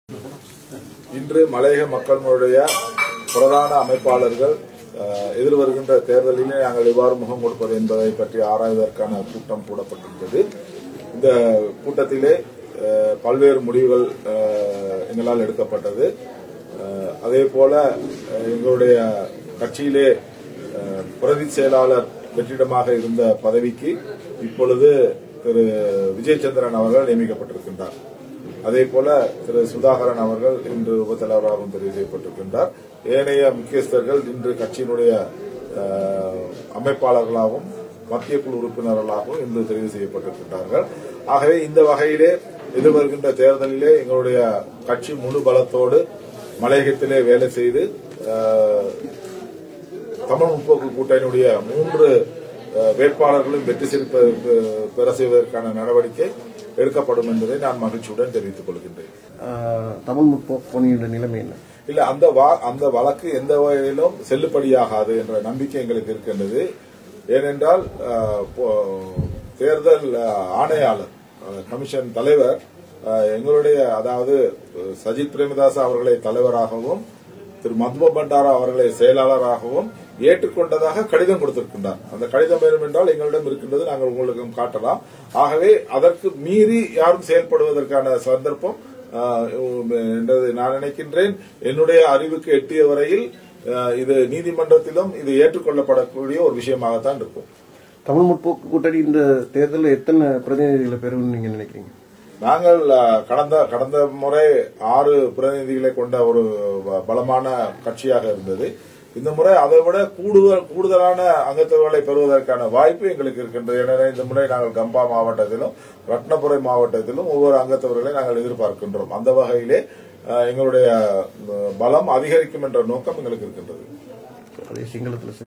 இன்று மலையக மக்களுடைய பிரதான அமைப்பாளர்கள் அஹ், எதிர்வருகின்ற தேர்தலிலே நாங்கள் எவ்வாறு முகம் கொடுப்பது என்பதை பற்றி ஆராய்வதற்கான கூட்டம் கூடப்பட்டிருந்தது இந்த கூட்டத்திலே அஹ், பல்வேறு முடிவுகள் அஹ், எங்களால் எடுக்கப்பட்டது அஹ், அதே போல அஹ், எங்களுடைய கட்சியிலே அஹ், பிரதி செயலாளர் வெற்றிடமாக இருந்த பதவிக்கு இப்பொழுது திரு விஜயச்சந்திரன் அவர்கள் நியமிக்கப்பட்டிருக்கின்றார் அதே போல திரு சுதாகரன் அவர்கள் இன்று உபத்தலைவராகவும் தெரிவு செய்யப்பட்டிருக்கின்றார் ஏனைய முக்கியஸ்தர்கள் இன்று கட்சியினுடைய அஹ், அமைப்பாளர்களாகவும் மத்திய குழு உறுப்பினர்களாகவும் இன்று தெரிவு செய்யப்பட்டிருக்கின்றார்கள் ஆகவே இந்த வகையிலே எதிர்வருகின்ற தேர்தலிலே எங்களுடைய கட்சி முழு பலத்தோடு மலையகத்திலே வேலை செய்து அஹ், தமிழ் முற்போக்கு கூட்டணியுடைய மூன்று அஹ், வேட்பாளர்களும் வெற்றி சிரிப்பதற்கு பெற செய்வதற்கான நடவடிக்கை எடுக்கப்படும் என்பதை நான் மகிழ்ச்சியுடன் தெரிவித்துக் கொள்கின்றேன் ஆஹ், தமிழ் முற்போக்கு நிலைமை என்ன இல்ல அந்த வா- அந்த வழக்கு எந்த வகையிலும் செல்லுபடியாகாது என்ற நம்பிக்கை எங்களுக்கு இருக்கின்றது ஏனென்றால் அஹ், போ- தேர்தல் அஹ், ஆணையாளர் அஹ், கமிஷன் தலைவர் அஹ், எங்களுடைய அதாவது அஹ், சஜித் பிரேமதாஸ் அவர்களை தலைவராகவும் திரு மதுப பண்டாரா அவர்களை செயலாளராகவும் ஏற்றுக்கொண்டதாக கடிதம் கொடுத்திருக்கின்றார் அந்த கடிதம் வேணும் என்றால் எங்களிடம் இருக்கின்றது நாங்கள் உங்களுக்கு காட்டலாம் ஆகவே அதற்கு மீறி யாரும் செயல்படுவதற்கான சந்தர்ப்பம் ஆஹ், என்றது நான் நினைக்கின்றேன் என்னுடைய அறிவுக்கு எட்டிய வரையில் ஆஹ், இது நீதிமன்றத்திலும் இது ஏற்றுக்கொள்ளப்படக்கூடிய ஒரு விஷயமாகத்தான் இருக்கும் தமிழ் முற்போக்கு கூட்டணி இந்த தேர்தலில் எத்தனை பிரதிநிதிகளை பெறும்னு நீங்க நினைக்கிறீங்க நாங்கள் ஆஹ், கடந்த கடந்த முறை ஆறு பிரதிநிதிகளை கொண்ட ஒரு ப- பலமான கட்சியாக இருந்தது இந்த முறை அதை விட கூடுதல் கூடுதலான அங்கத்தவர்களை பெறுவதற்கான வாய்ப்பு எங்களுக்கு இருக்கின்றது எனவே இந்த முறை நாங்கள் கம்பா மாவட்டத்திலும் ரத்னபுரை மாவட்டத்திலும் ஒவ்வொரு அங்கத்தவர்களை நாங்கள் எதிர்பார்க்கின்றோம் அந்த வகையிலே ஆஹ், எங்களுடைய ஆஹ், பலம் அதிகரிக்கும் என்ற நோக்கம் எங்களுக்கு இருக்கின்றது அதே சிங்களத்தில்